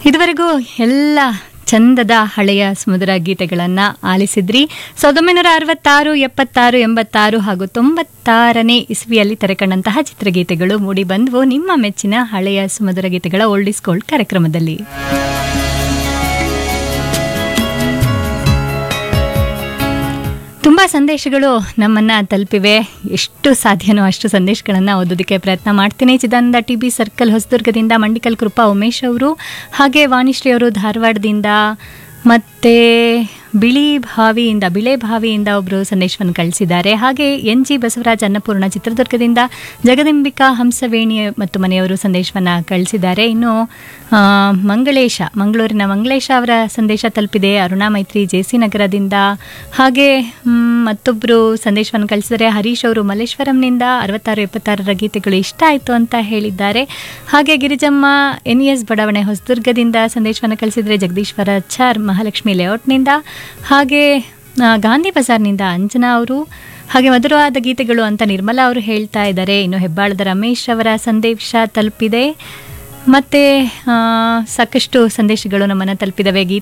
ಇದುವರೆಗೂ ಎಲ್ಲ ಚಂದದ ಹಳೆಯ ಸುಮಧುರ ಗೀತೆಗಳನ್ನು ಆಲಿಸಿದ್ರಿ ಸಾವಿರದ ಒಂಬೈನೂರ ಅರವತ್ತಾರು ಎಪ್ಪತ್ತಾರು ಎಂಬತ್ತಾರು ಹಾಗೂ ತೊಂಬತ್ತಾರನೇ ಇಸ್ವಿಯಲ್ಲಿ ತೆರೆಕಂಡಂತಹ ಚಿತ್ರಗೀತೆಗಳು ಮೂಡಿ ಬಂದವು ನಿಮ್ಮ ಮೆಚ್ಚಿನ ಹಳೆಯ ಸುಮಧುರ ಗೀತೆಗಳ ಓಲ್ಡ್ ಇಸ್ ಗೋಲ್ಡ್ ಕಾರ್ಯಕ್ರಮದಲ್ಲಿ ತುಂಬ ಸಂದೇಶಗಳು ನಮ್ಮನ್ನ ತಲುಪಿವೆ ಎಷ್ಟು ಸಾಧ್ಯನೋ ಅಷ್ಟು ಸಂದೇಶಗಳನ್ನು ಓದೋದಕ್ಕೆ ಪ್ರಯತ್ನ ಮಾಡ್ತೀನಿ ಚಿದಾನಂದ ಟಿ ಬಿ ಸರ್ಕಲ್ ಹೊಸದುರ್ಗದಿಂದ ಮಂಡಿಕಲ್ ಕೃಪಾ ಉಮೇಶ್ ಅವರು ಹಾಗೆ ವಾಣಿಶ್ರೀ ಅವರು ಧಾರವಾಡದಿಂದ ಮತ್ತು ಬಿಳಿ ಭಾವಿಯಿಂದ ಬಿಳೆ ಭಾವಿಯಿಂದ ಒಬ್ಬರು ಸಂದೇಶವನ್ನು ಕಳಿಸಿದ್ದಾರೆ ಹಾಗೆ ಎನ್ ಜಿ ಬಸವರಾಜ್ ಅನ್ನಪೂರ್ಣ ಚಿತ್ರದುರ್ಗದಿಂದ ಜಗದಂಬಿಕಾ ಹಂಸವೇಣಿ ಮತ್ತು ಮನೆಯವರು ಸಂದೇಶವನ್ನು ಕಳಿಸಿದ್ದಾರೆ ಇನ್ನು ಆ, ಮಂಗಳೇಶ ಮಂಗಳೂರಿನ ಮಂಗಳೇಶ ಅವರ ಸಂದೇಶ ತಲುಪಿದೆ ಅರುಣಾ ಮೈತ್ರಿ ಜೆ ಸಿ ನಗರದಿಂದ ಹಾಗೆ ಮ್, ಮತ್ತೊಬ್ಬರು ಸಂದೇಶವನ್ನು ಕಳಿಸಿದರೆ ಹರೀಶ್ ಅವರು ಮಲ್ಲೇಶ್ವರಂನಿಂದ ಅರವತ್ತಾರು ಎಪ್ಪತ್ತಾರರ ಗೀತೆಗಳು ಇಷ್ಟ ಆಯಿತು ಅಂತ ಹೇಳಿದ್ದಾರೆ ಹಾಗೆ ಗಿರಿಜಮ್ಮ ಎನ್ ಎಸ್ ಬಡಾವಣೆ ಹೊಸದುರ್ಗದಿಂದ ಸಂದೇಶವನ್ನು ಕಳಿಸಿದರೆ ಜಗದೀಶ್ವರ ಚಾರ್ ಮಹಾಲಕ್ಷ್ಮಿ ಲೇಔಟ್ನಿಂದ ಹಾಗೆ ಆ, ಗಾಂಧಿ ಬಜಾರ್ನಿಂದ ಅಂಜನಾ ಅವರು ಹಾಗೆ ಮಧುರವಾದ ಗೀತೆಗಳು ಅಂತ ನಿರ್ಮಲಾ ಅವರು ಹೇಳ್ತಾ ಇದ್ದಾರೆ ಇನ್ನು ಹೆಬ್ಬಾಳದ ರಮೇಶ್ ಅವರ ಸಂದೇಶ ತಲುಪಿದೆ ಮತ್ತೆ ಆ, ಸಾಕಷ್ಟು ಸಂದೇಶಗಳು ನಮ್ಮನ್ನು ತಲುಪಿದವೆ